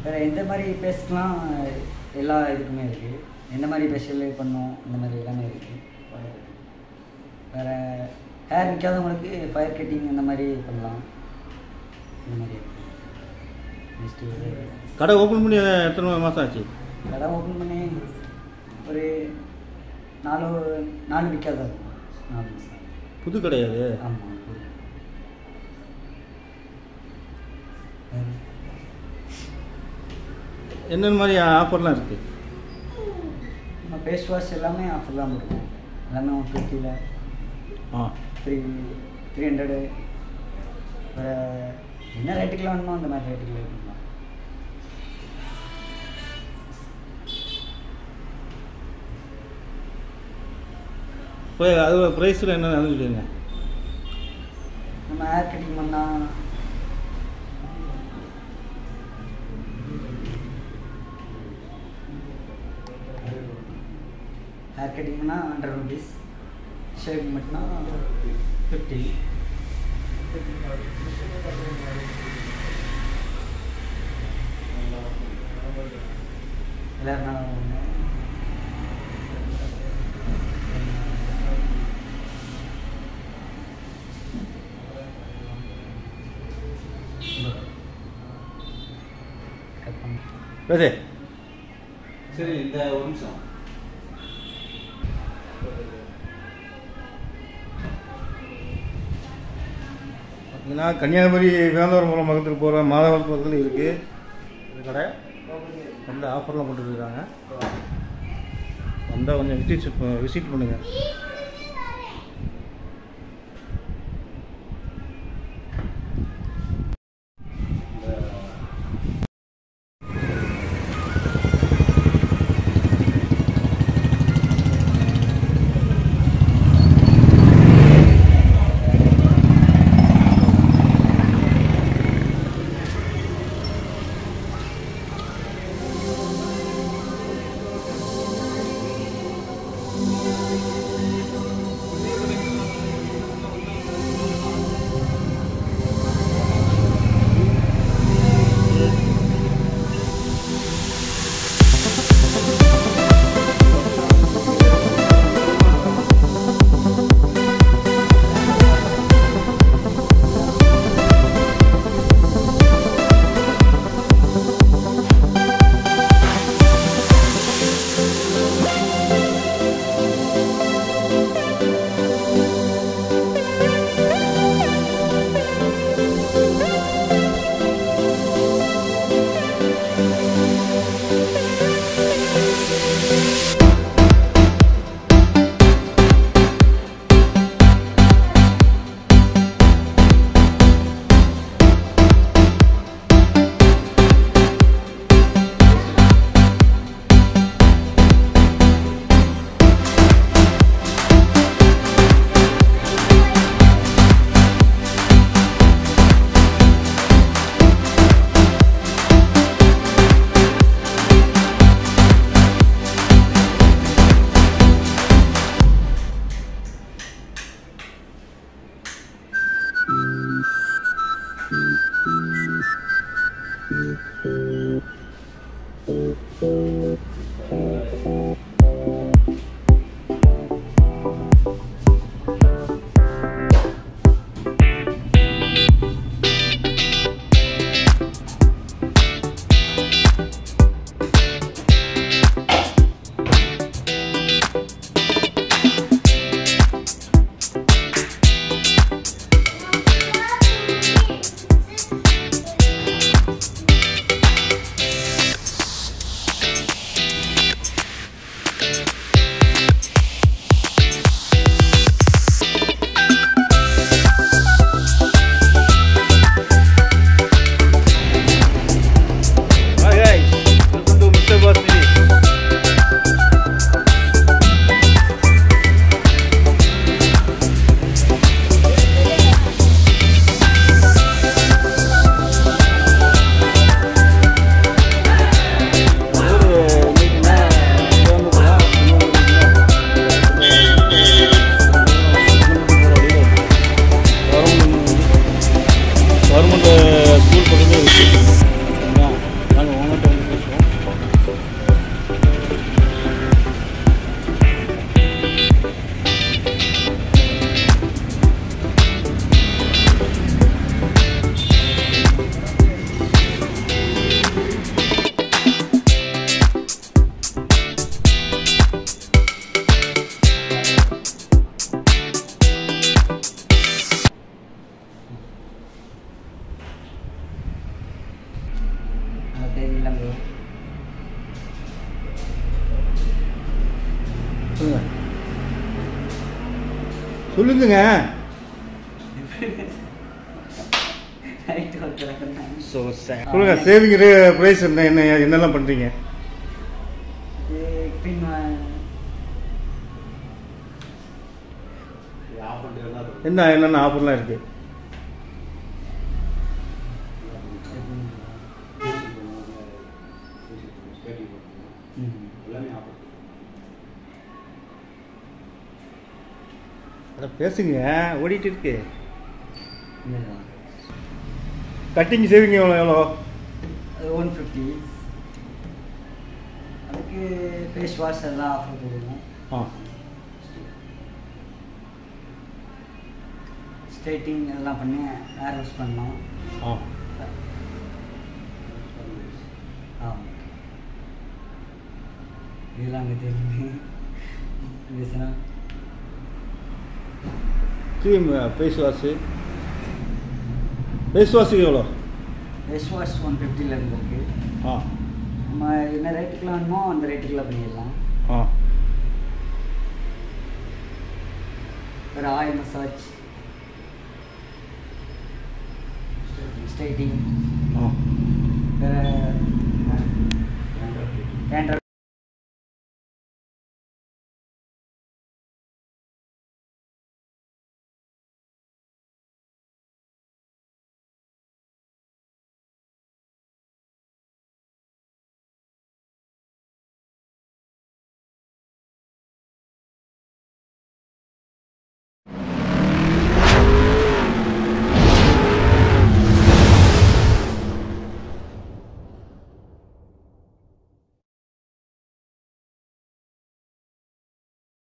வேறு எந்த மாதிரி பேஸ்ட்லாம் எல்லா இதுக்குமே இருக்குது எந்த மாதிரி ஃபேஷியல் பண்ணோம் இந்த மாதிரி எல்லாமே இருக்குது வேறு ஹேர் நிற்காதவங்களுக்கு ஃபயர் கட்டிங் இந்த மாதிரி பண்ணலாம் இந்த மாதிரி இருக்குது நெக்ஸ்ட்டு கடை ஓப்பன் பண்ணி எத்தனை மாதம் ஆச்சு கடை ஓப்பன் பண்ணி ஒரு நாலு நாலு விற்காத இருக்கும் நாலு மாதம் புது கிடையாது ஆமாம் என்னென்ன மாதிரி ஆஃபர்லாம் இருக்குது நம்ம ஃபேஸ் வாஷ் எல்லாமே ஆஃபர் தான் போடுவோம் எல்லாமே ஒன் ஃபிஃப்டியில் ஆ த்ரீ த்ரீ ஹண்ட்ரடு என்ன ரேட்டுக்குலாம் வேணுமோ அந்த மாதிரி ரேட்டுக்குள்ள பண்ணலாம் இப்போ அது ப்ரைஸில் என்ன சொல்லிடுங்க நம்ம ஹேர் கட்டிங் பண்ணால் ஹேர் கட்டிங் பண்ணால் ஹண்ட்ரட் ருபீஸ் ஷேவிங் மட்டும்னா ஃபிஃப்டி எல்லாருனாலும் ஒன்று கட் பண்ணி பேசு சரி இந்த ஒரு நிமிஷம் பார்த்தீங்கன்னா கன்னியாகுமரி வேந்தவரம் பக்கத்தில் போகிற மாதவரம் பக்கத்தில் இருக்குது இந்த கடை நல்ல ஆஃபர்லாம் போட்டுருக்காங்க வந்தால் கொஞ்சம் விசிட் விசிட் பண்ணுங்கள் சொல்லுங்க நைட்டு ஒரு கிடக்குறேன் ஸோ சொல்லுங்க சேவிங் ப்ரைஸ் என்ன என்ன என்னெல்லாம் பண்ணுறீங்க பின் ஆஃபர் டேலாம் இருக்கும் என்ன என்னென்ன ஆஃபர்லாம் இருக்குது எல்லாமே ஆஃபர் அட பேசுங்க ஓடிட்டு இருக்கு கட்டிங் சேவிங் எவ்வளோ எவ்வளோ ஒன் ஃபிஃப்டி அதுக்கு ஃபேஸ் வாஷ் எல்லாம் ஆஃபர் போடுவோம் ஆ ஸ்ட்ரைட்டிங் எல்லாம் பண்ணி ஹேர் வாஷ் பண்ணோம் ஆ ஆ இதெல்லாம் அங்கே தெரியுது பேசுனா க்ரீம் ஃபேஸ் வாஷு ஃபேஸ் வாஷுக்கு எவ்வளோ ஃபேஸ் வாஷ் ஒன் ஃபிஃப்டியில் இருந்திருக்கு ஆ நம்ம என்ன ரேட்டுக்குலாம் வேணுமோ அந்த ரேட்டுக்குலாம் பண்ணிடலாம் ஆ ஒரு ஆயில் மசாஜ் ஸ்ட்ரைட்டிங் ஆ வேறு டேண்ட்ரஃப்